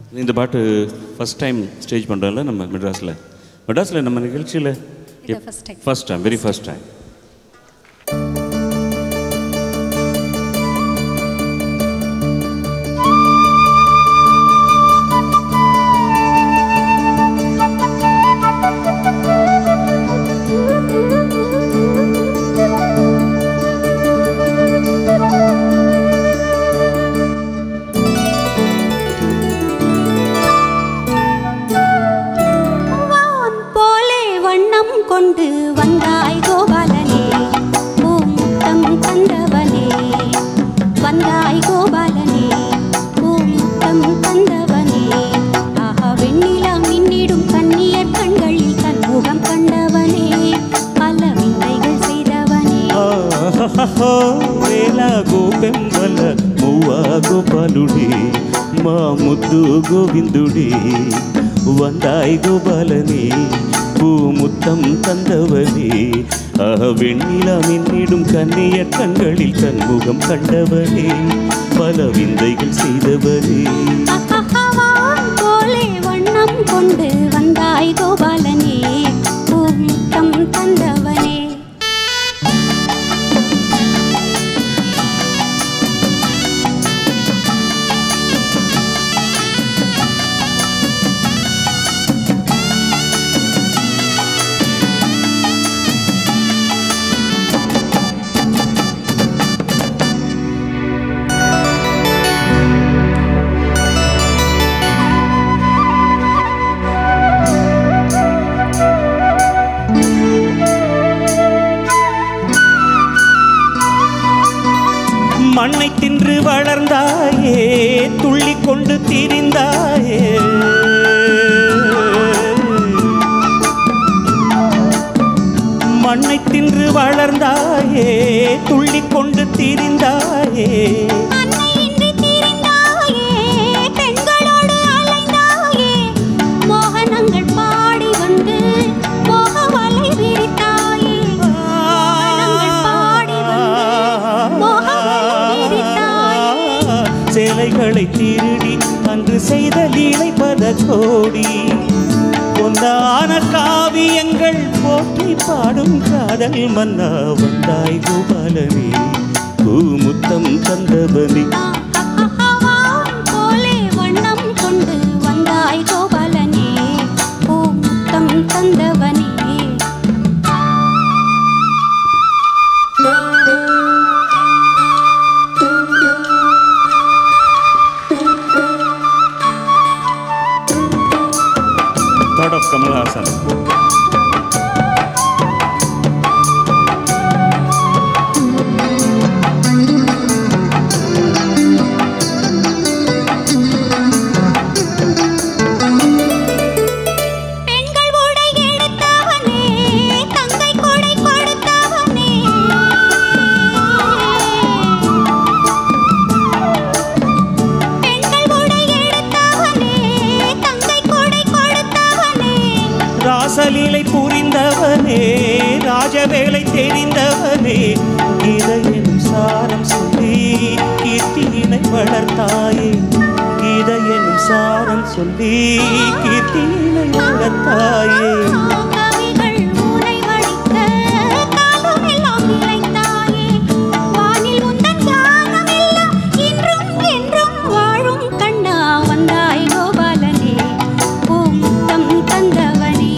இந்த பாட்டு first time stage பண்ணுறோம்ல நம்ம மெட்ராஸில் மெட்ராஸில் நம்ம நிகழ்ச்சியில் இது first time. First time very first time வான் போலே வண்ணம் கொண்டு வந்தாய் கோபாலனே பூமுத்தம் தந்தவனே வந்தாய் கோபாலனே பூமுத்தம் தந்தவனே ஆஹா வெண்ணிலா மின்னிடும் கண்ணியர் கண்களில் கண்முகம் கண்டவனே பல விந்தைகள் செய்தவனே వేలాగో పెంబల మువ్వాగో పలుడే మా ముద్దు గోవిందుడే వందాయి గోபாலனே பூமுத்தம் தந்தவனே ஆஹ வெண்ணிலா மின்னிடும் கண்ணிய கண்களில் கண்முகம் கண்டவனே பல விந்தைகள் செய்தவனே வான் போலே வண்ணம் கொண்டு வந்தாய் கோபாலனே பூமுத்தம் தந்தவனே மண்ணை தின்று வளர்ந்தாயே துள்ளி கொண்டு திரிந்தாயே மண்ணை தின்று வளர்ந்தாயே துள்ளி கொண்டு திரிந்தாயே அன்னையின்றி திரிந்தாயே, பெண்களோடு அலைந்தாயே, மோகனங்கள் பாடி வந்து மோகவலை விரித்தாயே. மோகனங்கள் பாடி வந்து மோகவலை விரித்தாயே. சேலைகளை திருடி அன்று செய்த லீலை பத கோடி பொன்னான காவியங்கள் போற்றி பாடும் காதல் மன்னா வந்தாய் கோபாலனே பூமுத்தம் தந்தவனே வான் போலே வண்ணம் கொண்டு வந்தாய் கோபாலனே பூமுத்தம் தந்தவனே thought of Kamal Hassan. பெண்கள் உடை எடுத்தவனே தங்கை கொடை கொடுத்தவனே பெண்கள் உடை எடுத்தவனே தங்கை கொடை கொடுத்தவனே ராசலீலை புரிந்தவனே ராஜவேலை தெரிந்தவனே இதயம் சாரம் சொல்லி கீர்த்தியினை வளர்த்தாயே இதயம் சாரம் சொல்லி கீர்த்தியினை வளர்த்தாயே கவிகள் ஊனை வடிக்க காலமெல்லாம் இழைத்தாயே வானில் உந்தன் ஞானம் எல்லாம் இன்றும் என்றும் வாழும் கண்ணா வந்தாய் கோபாலனே பூமுத்தம் தந்தவனே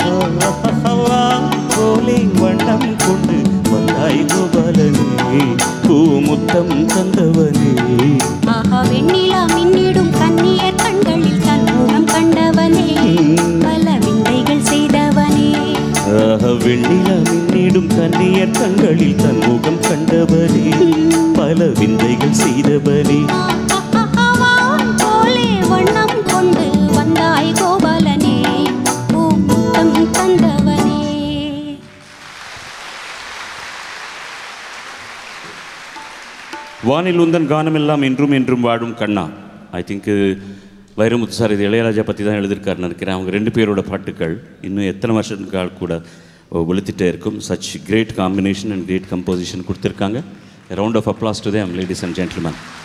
போலே வண்ணம் கொண்டு வந்தாய் கோபாலனே பூமுத்தம் தந்தவனே ஆஹா வெண்ணிலா மின்னிடும் கண்ணியர் கண்களில் கண்முகம் கண்டவனே பல விந்தைகள் செய்தவனே ஆஹ வெண்ணிலா மின்னிடும் கண்ணியர் கண்களில் தன் முகம் கண்டவனே பல விந்தைகள் செய்தவனே வான் போலே வண்ணம் கொண்டு வந்தாய் கோபாலனே பூமுத்தம் தந்தவனே வானில் உந்தன் கானமெல்லாம் என்றும் என்றும் வாழும் கண்ணா ஐ திங்க் வைரமுத்து சார் இது இளையராஜா பற்றி தான் எழுதியிருக்காருன்னு நினைக்கிறேன் அவங்க ரெண்டு பேரோட பாட்டுகள் இன்னும் எத்தனை வருஷத்துக்காக கூட ஒழுத்திட்டே இருக்கும் such great combination and great composition கொடுத்துருக்காங்க round of applause to them ladies and gentleman